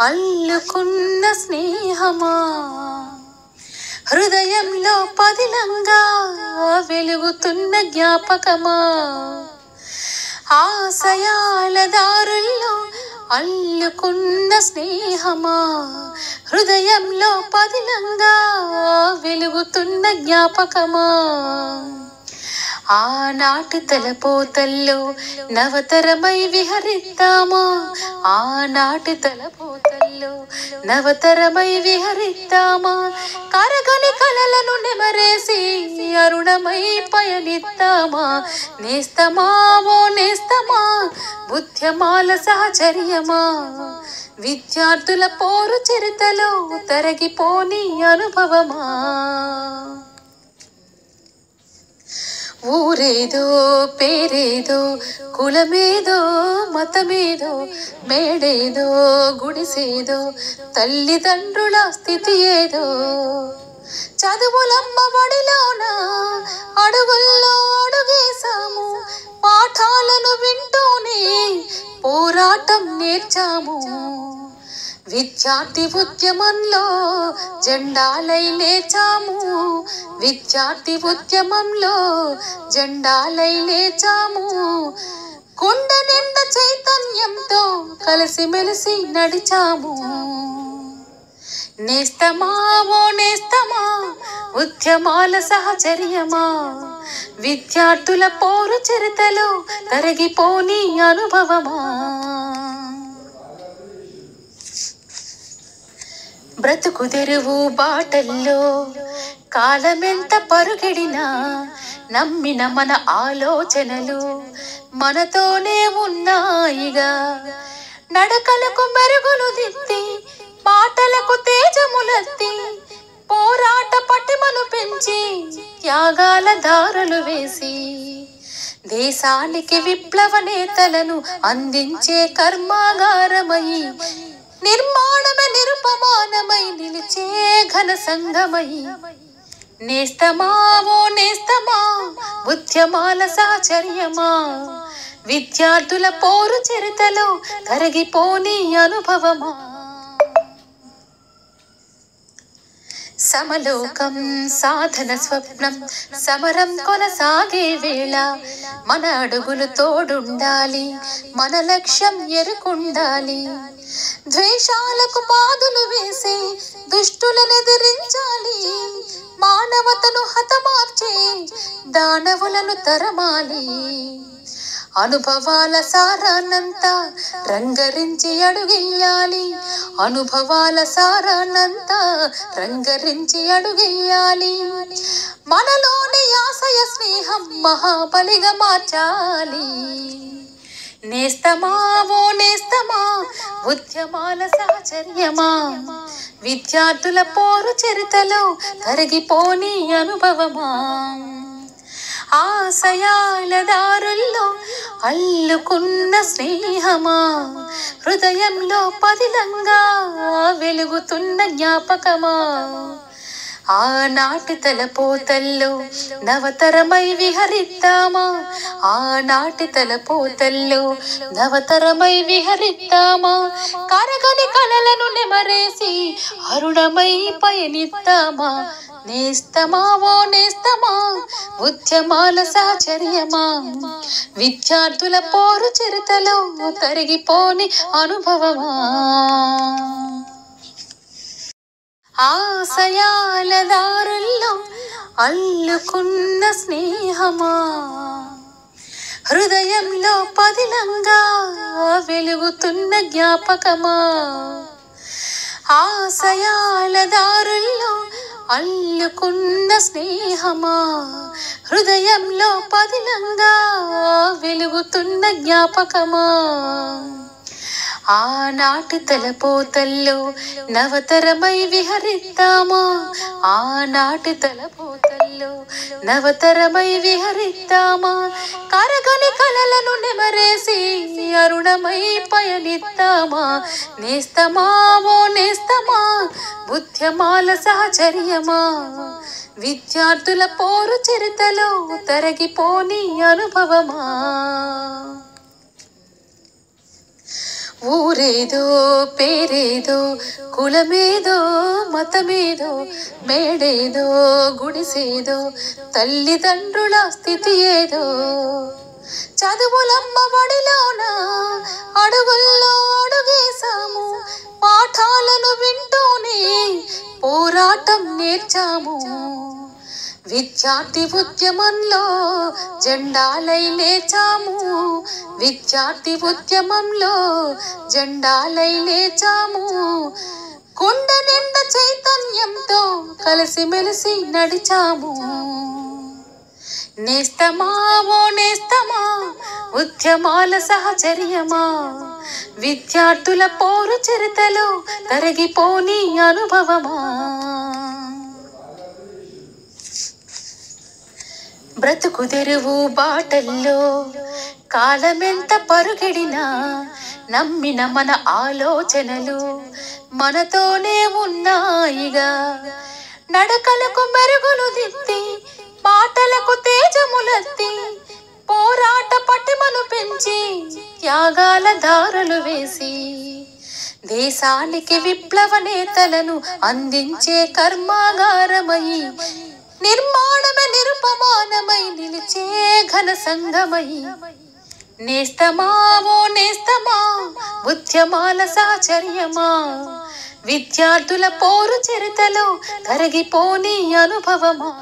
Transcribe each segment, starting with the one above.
అల్లుకున్న స్నేహమా హృదయంలో పదిలంగా వెలుగుతున్న జ్ఞాపకమా ఆశయాల దారుల్లో అల్లుకున్న స్నేహమా హృదయంలో పదిలంగా వెలుగుతున్న జ్ఞాపకమా ఆనాటి తలపోతల్లో నవతరమై విహరిద్దామా ఆనాటి తలపోతల్లో నవతరమై విహరిద్దామా కరగని కలలను నెమరేసి అరుణమై పయనిద్దామా నేస్తమా ఓ నేస్తమా బుద్ధ్యమాల సహచర్యమా విద్యార్థుల పోరు చరితలో తరగిపోని అనుభవమా ఊరేదో పేరేదో కులమేదో మతమేదో మేడేదో గుడిసేదో తల్లిదండ్రుల స్థితి ఏదో చదువులమ్మ బడిలోన అడుగుల్లో అడుగేశాము పాఠాలను వింటూనే పోరాటం నేర్చాము విద్యార్థి ఉద్యమంలో జెండాలై లేచాము విద్యార్థి ఉద్యమంలో జెండాలై లేచాము కొండ నిండా చైతన్యంతో కలిసిమెలిసి నడిచాము నేస్తమా ఓ నేస్తమా ఉద్యమాల సహచర్యమా విద్యార్థుల పోరు చరితలో తరగిపోని అనుభవమా బ్రతుకు తెరువు బాటల్లో కాలమెంత పరుగెడినా నమ్మిన మన ఆలోచనలు మనతోనే ఉన్నాయిగా నడకలకు మెరుగులు దిద్ది పాటలకు తేజములెత్తి పోరాట పటిమను పెంచి త్యాగాల దారులు వేసి దేశానికి విప్లవ నేతలను అందించే కర్మాగారమయి నిర్మాణమే నిరుపమానమై నిలిచే ఘన సంగమై నేస్తమా ఓ నేస్తమా ఉద్యమాల సాచర్యమా విద్యార్థుల పోరు చరితలో కరిగిపోని అనుభవమా సమలోకం సాధన స్వప్నం సమరం కొనసాగే వేళ మన అడుగులు తోడుండాలి మన లక్ష్యం ఎరుకుండాలి ద్వేషాలకు పాదులు వేసి దుష్టులను ఎదిరించాలి మానవతను హతమార్చే దానవులను తరమాలి అనుభవాల సారాన్నంతా రంగరించి అడుగెయ్యాలి అనుభవాల సారాన్నంతా రంగరించి అడుగెయ్యాలి మనలోని ఆశయ స్నేహం మహాబలిగా మార్చాలి నేస్తమా ఓ నేస్తమా ఉద్యమాల సహచర్యమా విద్యార్థుల పోరు చరితలో కరిగిపోని అనుభవమా ఆశయాల దారుల్లో అల్లుకున్న స్నేహమా హృదయంలో పదిలంగా వెలుగుతున్న జ్ఞాపకమా ఆనాటి తలపోతల్లో నవతరమై విహరిద్దామా ఆనాటి తలపోతల్లో నవతరమై విహరిద్దామా కరగని కలలను నెమరేసి అరుణమై పయనిద్దామా నేస్తమా ఓ నేస్తమా ఉద్యమాల సాచర్యమా విద్యార్థుల పోరు చరితలో తరిగిపోని అనుభవమా ఆశయాల దారుల్లో అల్లుకున్న స్నేహమా హృదయంలో పదిలంగా వెలుగుతున్న జ్ఞాపకమా ఆశయాల దారుల్లో అల్లుకున్న స్నేహమా హృదయంలో పదిలంగా వెలుగుతున్న జ్ఞాపకమా ఆనాటి తలపోతల్లో నవతరమై విహరిద్దామా ఆనాటి తలపోతల్లో నవతరమై విహరిద్దామా కరగని కలలను నెమరేసి అరుణమై పయనిద్దామా నేస్తమా ఓ నేస్తమా బుద్ధ్యమాల సహచర్యమా విద్యార్థుల పోరు చరితలో తరగిపోని అనుభవమా ఊరేదో పేరేదో కులమేదో మతమేదో మేడేదో గుడిసేదో తల్లిదండ్రుల స్థితి ఏదో చదువులమ్మ వడిలోన అడుగుల్లో అడుగేశాము పాఠాలను వింటూనే పోరాటం నేర్చాము విద్యార్థి ఉద్యమంలో జెండాలై లేచాము విద్యార్థి ఉద్యమంలో జెండాలై లేచాము కొండ నిండా చైతన్యంతో కలిసిమెలిసి నడిచాము నేస్తమా ఓ నేస్తమా ఉద్యమాల సహచర్యమా విద్యార్థుల పోరు చరితలో తరగిపోని అనుభవమా బ్రతుకు తెరువు బాటల్లో కాలమెంత పరుగెడినా నమ్మిన మన ఆలోచనలు మనతోనే ఉన్నాయిగా నడకలకు మెరుగులు దిద్ది మాటలకు తేజములెత్తి పోరాట పటిమను పెంచి త్యాగాల దారులు వేసి దేశానికి విప్లవ నేతలను అందించే కర్మాగారమై నిర్మాణమే నిరుపమానమై నిలిచే ఘన సంగమై నేస్తమా ఓ నేస్తమా ఉద్యమాల సాచర్యమా విద్యార్థుల పోరు చరితలో కరిగిపోని అనుభవమా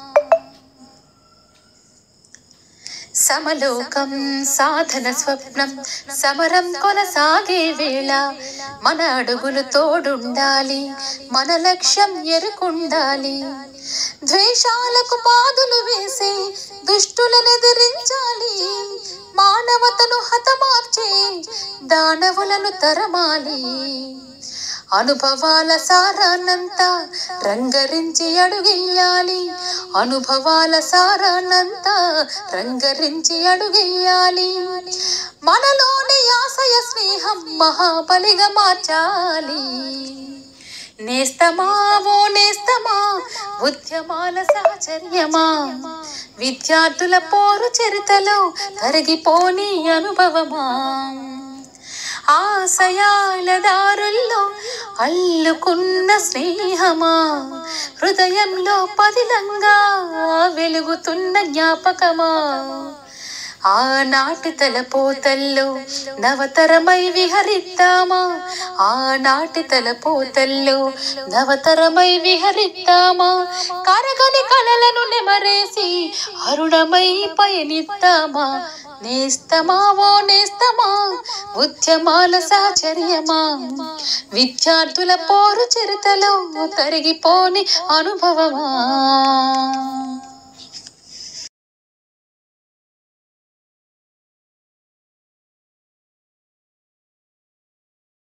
సమలోకం సాధన స్వప్నం సమరం కొనసాగే వేళ మన అడుగులు తోడుండాలి మన లక్ష్యం ఎరుకుండాలి ద్వేషాలకు పాదులు వేసి దుష్టులను ఎదిరించాలి మానవతను హతమార్చే దానవులను తరమాలి అనుభవాల సారాన్నంతా రంగరించి అడుగెయ్యాలి అనుభవాల సారాన్నంతా రంగరించి అడుగెయ్యాలి మనలోని ఆశయ స్నేహం మహాబలిగా మార్చాలి నేస్తమా ఓ నేస్తమా ఉద్యమాల సాచర్యమా విద్యార్థుల పోరు చరితలో తరిగిపోని అనుభవమా ఆశయాల దారుల్లో అల్లుకున్న స్నేహమా హృదయంలో పదిలంగా వెలుగుతున్న జ్ఞాపకమా ఆనాటి తలపోతల్లో నవతరమై విహరిద్దామా ఆనాటి తలపోతల్లో నవతరమై విహరిద్దామా కరగని కలలను నెమరేసి అరుణమై పయనిద్దామా నేస్తమా ఓ నేస్తమా ఉద్యమాల సాచర్యమా విద్యార్థుల పోరు చరితలో తరిగిపోని అనుభవమా